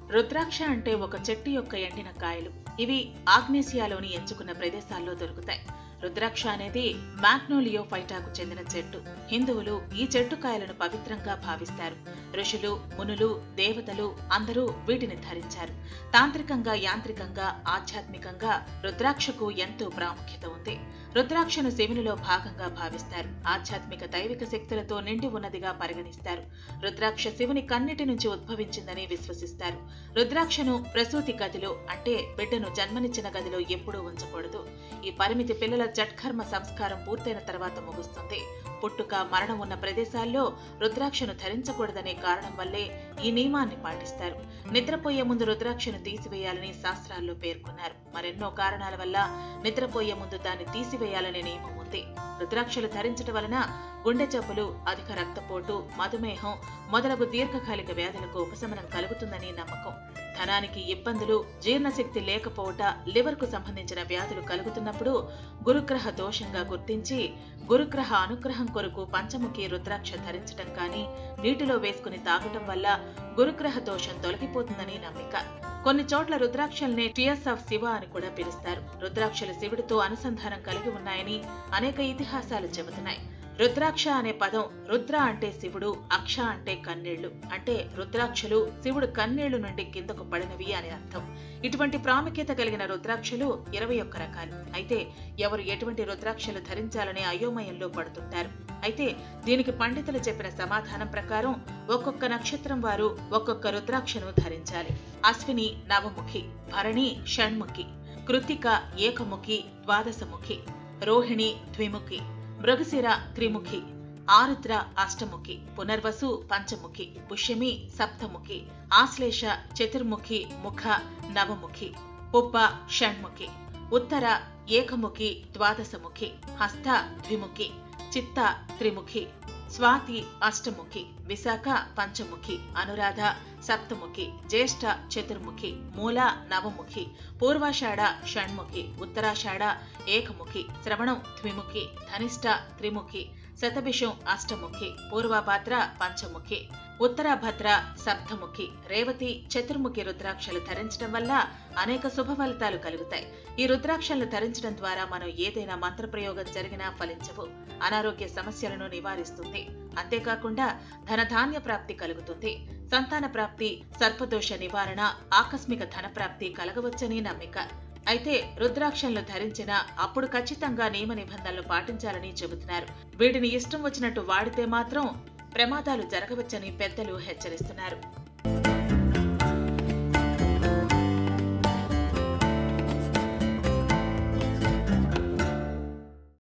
రుద్రాక్ష అంటే ఒక చెట్టు యొక్క ఎండిన కాయలు ఇవి ఆగ్నేసియాలోని ఎంచుకున్న ప్రదేశాల్లో దొరుకుతాయి రుద్రాక్ష అనేది మ్యాగ్నోలియో ఫైటాకు చెందిన చెట్టు హిందువులు ఈ చెట్టు కాయలను పవిత్రంగా భావిస్తారు ఋషులు మునులు దేవతలు అందరూ వీటిని ధరించారు తాంత్రికంగా యాంత్రికంగా ఆధ్యాత్మికంగా రుద్రాక్షకు ఎంతో ప్రాముఖ్యత ఉంది రుద్రాక్షను శివునిలో భాగంగా భావిస్తారు ఆధ్యాత్మిక దైవిక శక్తులతో నిండి ఉన్నదిగా పరిగణిస్తారు రుద్రాక్ష శివుని కన్నిటి నుంచి ఉద్భవించిందని విశ్వసిస్తారు రుద్రాక్షను ప్రసూతి గదిలో అంటే బిడ్డను జన్మనిచ్చిన గదిలో ఎప్పుడూ ఉంచకూడదు ఈ పరిమితి పిల్లల జట్కర్మ సంస్కారం పూర్తయిన తర్వాత ముగుస్తుంది పుట్టుక మరణం ఉన్న ప్రదేశాల్లో రుద్రాక్షను ధరించకూడదనే కారణం వల్లే ఈ నియమాన్ని పాటిస్తారు నిద్రపోయే ముందు రుద్రాక్షను తీసివేయాలని శాస్త్రాల్లో పేర్కొన్నారు మరెన్నో కారణాల వల్ల నిద్రపోయే ముందు దాన్ని తీసివేయాలనే నియమం ఉంది రుద్రాక్షలు ధరించడం వలన గుండె జబ్బులు అధిక రక్తపోటు మధుమేహం మొదలగు దీర్ఘకాలిక వ్యాధులకు ఉపశమనం కలుగుతుందని నమ్మకం ధనానికి ఇబ్బందులు జీర్ణశక్తి లేకపోవట లివర్ కు సంబంధించిన వ్యాధులు కలుగుతున్నప్పుడు గురుగ్రహ దోషంగా గుర్తించి గురుగ్రహ అనుగ్రహం కొరకు పంచముఖి రుద్రాక్ష ధరించటం కానీ నీటిలో వేసుకుని తాగటం వల్ల గురుగ్రహ దోషం తొలగిపోతుందని నమ్మిక కొన్ని చోట్ల రుద్రాక్షల్ని టియర్స్ ఆఫ్ శివ అని కూడా పిలుస్తారు రుద్రాక్షలు శివుడితో అనుసంధానం కలిగి ఉన్నాయని అనేక ఇతిహాసాలు చెబుతున్నాయి రుద్రాక్ష అనే పదం రుద్ర అంటే శివుడు అక్ష అంటే కన్నీళ్లు అంటే రుద్రాక్షలు శివుడు కన్నీళ్లు నుండి కిందకు పడినవి అని అర్థం ఇటువంటి ప్రాముఖ్యత కలిగిన రుద్రాక్షలు ఇరవై ఒక్క రకాలు అయితే ఎవరు ఎటువంటి రుద్రాక్షలు ధరించాలనే అయోమయంలో పడుతుంటారు అయితే దీనికి పండితులు చెప్పిన సమాధానం ప్రకారం ఒక్కొక్క నక్షత్రం వారు ఒక్కొక్క రుద్రాక్షను ధరించాలి అశ్విని నవముఖి భరణి షణ్ముఖి కృతిక ఏకముఖి ద్వాదశముఖి రోహిణి ద్విముఖి మృగశిర త్రిముఖి ఆరుద్ర అష్టముఖి పునర్వసు పంచముఖి పుష్యమి సప్తముఖి ఆశ్లేష చతుర్ముఖి ముఖ నవముఖి పుబ్బ షణ్ముఖి ఉత్తర ఏకముఖి ద్వాదశముఖి హస్త ద్విముఖి చిత్త త్రిముఖి స్వాతి అష్టముఖి విశాఖ పంచముఖి అనురాధ సప్తముఖి జ్యేష్ఠ చతుర్ముఖి మూల నవముఖి పూర్వాషాఢ షణ్ముఖి ఉత్తరాషాఢ ఏకముఖి శ్రవణం ద్విముఖి ధనిష్ట త్రిముఖి శతభిషం అష్టముఖి పూర్వభద్ర పంచముఖి ఉత్తరాభద్ర సప్తముఖి రేవతి చతుర్ముఖి రుద్రాక్షలు ధరించడం వల్ల అనేక శుభ ఫలితాలు కలుగుతాయి ఈ రుద్రాక్షలను ధరించడం ద్వారా మనం ఏదైనా మంత్రప్రయోగం జరిగినా ఫలించవు అనారోగ్య సమస్యలను నివారిస్తుంది అంతేకాకుండా ధనధాన్య ప్రాప్తి కలుగుతుంది సంతాన ప్రాప్తి సర్పదోష నివారణ ఆకస్మిక ధన ప్రాప్తి కలగవచ్చని నమ్మిక అయితే రుద్రాక్షలను ధరించిన అప్పుడు ఖచ్చితంగా నియమ నిబంధనలు పాటించాలని చెబుతున్నారు వీటిని ఇష్టం వచ్చినట్టు వాడితే మాత్రం ప్రమాదాలు జరగవచ్చని పెద్దలు హెచ్చరిస్తున్నారు